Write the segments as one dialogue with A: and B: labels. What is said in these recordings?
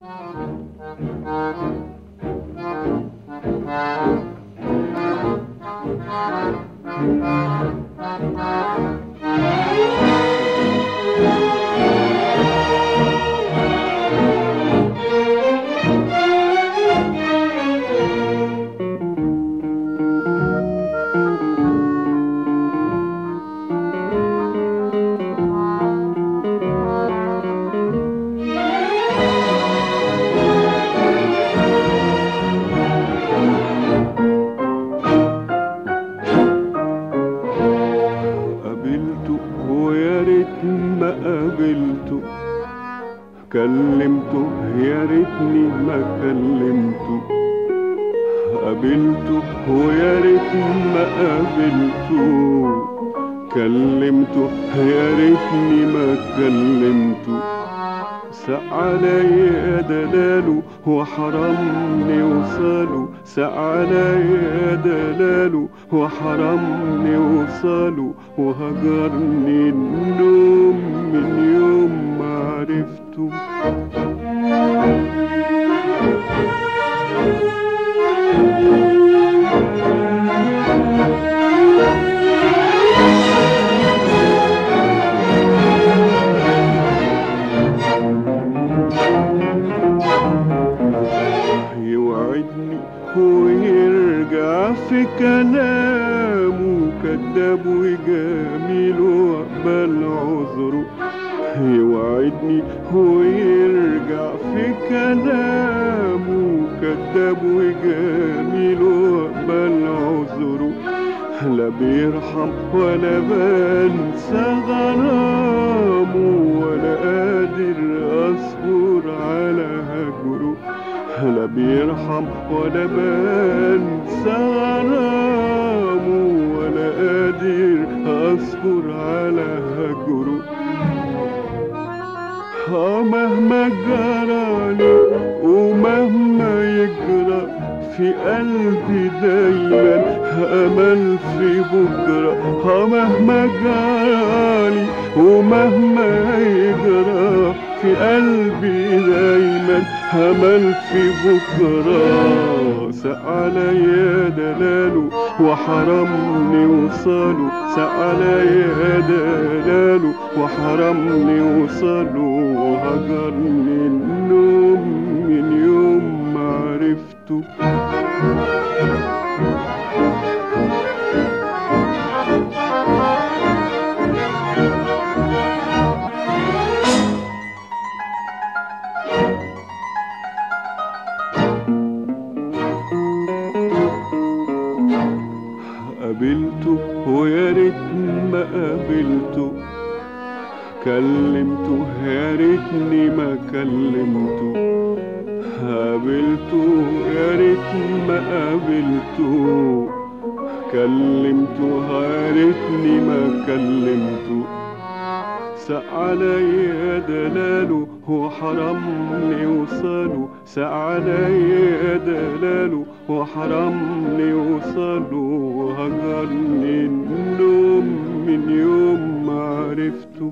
A: قابلته ويا ريت ما قابلته كلمته يا ريتني ما كلمته قابلته ويا ريت ما قابلته كلمته يا ريتني ما كلمته ساء عليا دلاله وحرمني وصاله ساء عليا دلاله وحرمني وصاله وهجرني النوم من يوم ما عرفته يوعدني ويرجع في كلامه كذاب وجميل واقبل عذره يوعدني ويرجع في كلامه كذاب وجميل واقبل عذره لا بيرحم ولا بنسى غرامه ولا قادر اصبر على هجره لا بيرحم ولا بنسى غرامه ولا قادر اصبر على هجره اه مهما جرالي ومهما يجرى في قلبي دايما امل في بكره اه مهما جرالي ومهما يجرى في قلبي دايما امل في بكره ساء عليا دلاله وحرمني وصاله ساء عليا دلاله وحرمني وصاله وهجرني النوم من يوم ما عرفته قابلته ويا ريت ما قابلته كلمته يا ريتني ما كلمته قابلته يا ريت ما قابلته كلمته يا ريتني ما كلمته ساء عليا دلاله وحرمني وصاله ساء عليا دلاله وحرمني وصاله وهجرني النوم من يوم ما عرفته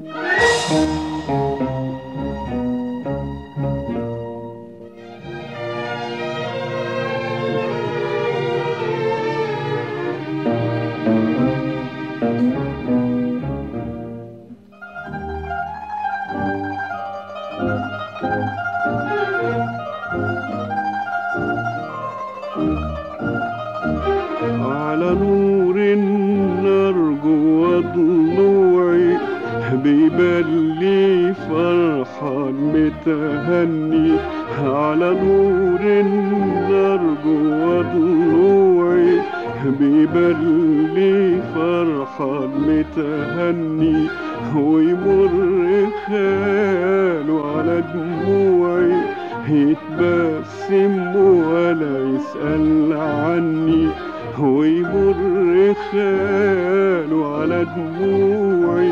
A: على نور النار جوا ضلوعي بيبان لي فرحان متهني على نور النار جوا ضلوعي بيبان لي فرحان متهني ويمر خاله على دموعي يتبسم ولا يسأل عني ويمر خاله على دموعي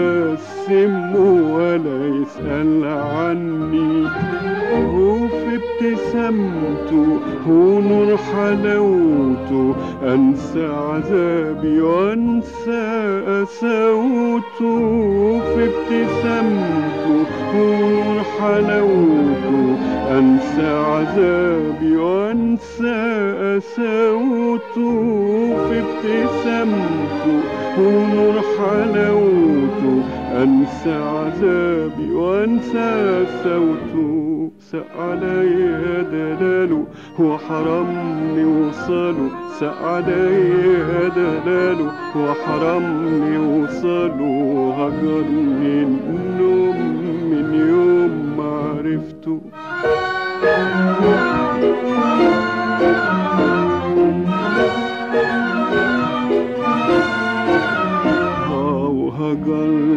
A: يتبسم ولا يسأل عني وفي ابتسامته ونور حلاوته انسى عذابي وانسى قساوته في ابتسامته ونور حلاوته انسى عذابي وانسى قساوته في ابتسامته ونور حلاوته انسى عذابي وانسى صوته سق عليا دلاله هو حرمني وصاله سق عليا دلاله هو حرمني وصاله هجرني النوم من يوم ما عرفته وهجرني